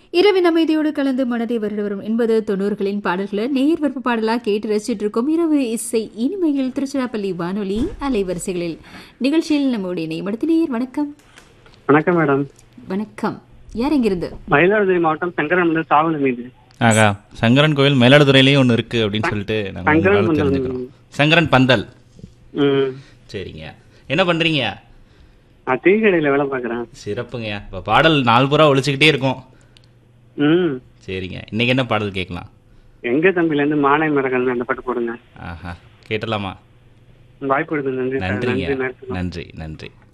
இரவின் அமைதியோடு கலந்து மனதை வருட வரும் என்பது தொண்ணூறுகளின் பாடல்களை நேர் விருப்ப பாடலா கேட்டு ரசிச்சிட்டு இருக்கோம் இரவு இசை இனிமையில் திருச்சிராப்பள்ளி வானொலி அலைவரிசைகளில் நிகழ்ச்சியில் நம்முடைய நேமடத்து நேர் வணக்கம் வணக்கம் மேடம் வணக்கம் யார் எங்கிருந்து மயிலாடுதுறை மாவட்டம் சங்கரன் சாவல மீது ஆகா சங்கரன் கோயில் மயிலாடுதுறையிலயும் ஒன்று இருக்கு அப்படின்னு சொல்லிட்டு நாங்க சங்கரன் உங்களால பந்தல். தெரிஞ்சுக்கிறோம் சங்கரன் பந்தல் ம் சரிங்க என்ன பண்றீங்க நான் டீ கடையில வேலை பார்க்குறேன் சிறப்புங்க இப்போ பாடல் நாலு பூரா ஒழிச்சுக்கிட்டே இருக்கும் ம் சரிங்க இன்னைக்கு என்ன பாடல் கேட்கலாம் எங்க தம்பில இருந்து மானை மரகன் அந்த பாட்டு போடுங்க ஆஹா கேட்டலாமா வாய்ப்பு எடுத்து நன்றி சார் நன்றிங்க நன்றி நேரத்துக்கு நன்றி நன்றி